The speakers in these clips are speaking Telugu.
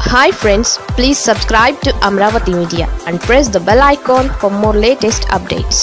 hi friends please subscribe to Amaravati media and press the bell icon for more latest updates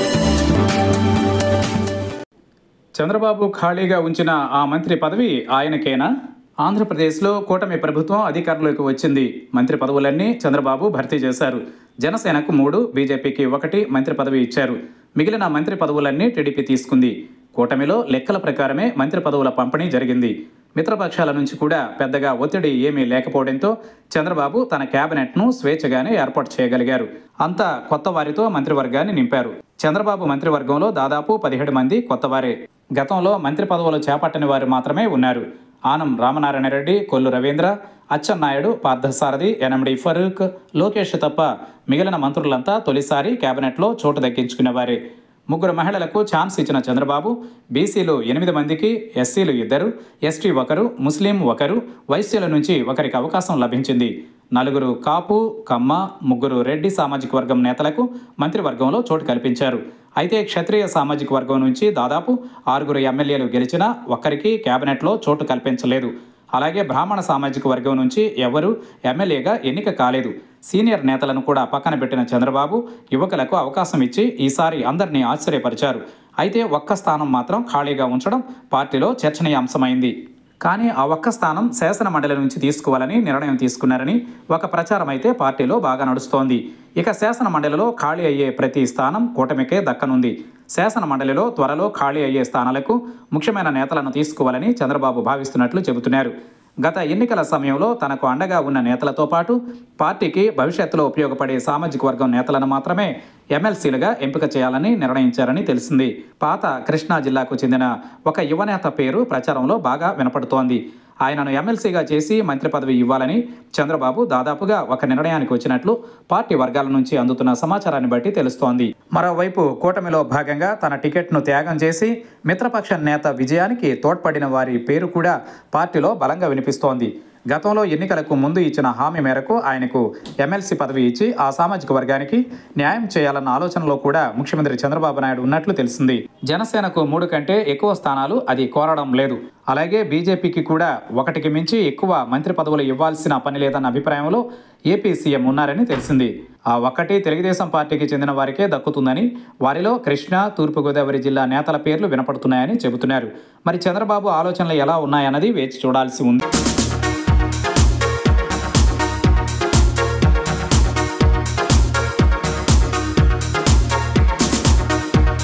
Chandrababu ఖాళీగా ఉంచిన ఆ మంత్రి పదవి ఆయనకేనా ఆంధ్రప్రదేశ్లో కూటమి ప్రభుత్వం అధికారంలోకి వచ్చింది మంత్రి పదవులన్నీ చంద్రబాబు భర్తీ చేశారు జనసేనకు మూడు బీజేపీకి ఒకటి మంత్రి పదవి ఇచ్చారు మిగిలిన మంత్రి పదవులన్నీ టీడీపీ తీసుకుంది కూటమిలో లెక్కల ప్రకారమే మంత్రి పదవుల పంపిణీ జరిగింది మిత్రపక్షాల నుంచి కూడా పెద్దగా ఒత్తిడి ఏమీ లేకపోవడంతో చంద్రబాబు తన కేబినెట్ను స్వేచ్ఛగానే ఏర్పాటు చేయగలిగారు అంతా కొత్త వారితో మంత్రివర్గాన్ని నింపారు చంద్రబాబు మంత్రివర్గంలో దాదాపు పదిహేడు మంది కొత్తవారే గతంలో మంత్రి పదవులు చేపట్టని వారు మాత్రమే ఉన్నారు ఆనం రామనారాయణ రెడ్డి కొల్లు రవీంద్ర అచ్చెన్నాయుడు పార్థసారథి ఎనమిడి ఫరూక్ లోకేష్ తప్ప మిగిలిన మంత్రులంతా తొలిసారి కేబినెట్లో చోటు దక్కించుకునేవారే ముగ్గురు మహిళలకు ఛాన్స్ ఇచ్చిన చంద్రబాబు బీసీలు ఎనిమిది మందికి ఎస్సీలు ఇద్దరు ఎస్టీ ఒకరు ముస్లిం ఒకరు వైశ్యుల నుంచి ఒకరికి అవకాశం లభించింది నలుగురు కాపు కమ్మ ముగ్గురు రెడ్డి సామాజిక వర్గం నేతలకు మంత్రివర్గంలో చోటు కల్పించారు అయితే క్షత్రియ సామాజిక వర్గం నుంచి దాదాపు ఆరుగురు ఎమ్మెల్యేలు గెలిచినా ఒక్కరికి కేబినెట్లో చోటు కల్పించలేదు అలాగే బ్రాహ్మణ సామాజిక వర్గం నుంచి ఎవరూ ఎమ్మెల్యేగా ఎన్నిక కాలేదు సీనియర్ నేతలను కూడా పక్కన పెట్టిన చంద్రబాబు యువకులకు అవకాశం ఇచ్చి ఈసారి అందరినీ ఆశ్చర్యపరిచారు అయితే ఒక్క స్థానం మాత్రం ఖాళీగా ఉంచడం పార్టీలో చర్చనీయాంశమైంది కానీ ఆ ఒక్క స్థానం శాసన మండలి నుంచి తీసుకోవాలని నిర్ణయం తీసుకున్నారని ఒక ప్రచారం అయితే పార్టీలో బాగా నడుస్తోంది ఇక శాసన మండలిలో ఖాళీ అయ్యే ప్రతి స్థానం కూటమికే దక్కనుంది శాసన మండలిలో త్వరలో ఖాళీ అయ్యే స్థానాలకు ముఖ్యమైన నేతలను తీసుకోవాలని చంద్రబాబు భావిస్తున్నట్లు చెబుతున్నారు గత ఎన్నికల సమయంలో తనకు అండగా ఉన్న నేతలతో పాటు పార్టీకి భవిష్యత్తులో ఉపయోగపడే సామాజిక వర్గం నేతలను మాత్రమే ఎమ్మెల్సీలుగా ఎంపిక చేయాలని నిర్ణయించారని తెలిసింది పాత కృష్ణా జిల్లాకు చెందిన ఒక యువనేత పేరు ప్రచారంలో బాగా వినపడుతోంది ఆయనను ఎమ్మెల్సీగా చేసి మంత్రి పదవి ఇవ్వాలని చంద్రబాబు దాదాపుగా ఒక నిర్ణయానికి వచ్చినట్లు పార్టీ వర్గాల నుంచి అందుతున్న సమాచారాన్ని బట్టి తెలుస్తోంది మరోవైపు కూటమిలో భాగంగా తన టికెట్ను త్యాగం చేసి మిత్రపక్ష నేత విజయానికి తోడ్పడిన వారి పేరు కూడా పార్టీలో బలంగా వినిపిస్తోంది గతంలో ఎన్నికలకు ముందు ఇచ్చిన హామీ మేరకు ఆయనకు ఎమ్మెల్సీ పదవి ఇచ్చి ఆ సామాజిక వర్గానికి న్యాయం చేయాలన్న ఆలోచనలో కూడా ముఖ్యమంత్రి చంద్రబాబు నాయుడు ఉన్నట్లు తెలిసింది జనసేనకు మూడు కంటే ఎక్కువ స్థానాలు అది కోరడం లేదు అలాగే బీజేపీకి కూడా ఒకటికి మించి ఎక్కువ మంత్రి పదవులు ఇవ్వాల్సిన పని లేదన్న అభిప్రాయంలో ఏపీ సీఎం ఉన్నారని తెలిసింది ఆ ఒక్కటి తెలుగుదేశం పార్టీకి చెందిన వారికే దక్కుతుందని వారిలో కృష్ణా తూర్పుగోదావరి జిల్లా నేతల పేర్లు వినపడుతున్నాయని చెబుతున్నారు మరి చంద్రబాబు ఆలోచనలు ఎలా ఉన్నాయన్నది వేచి చూడాల్సి ఉంది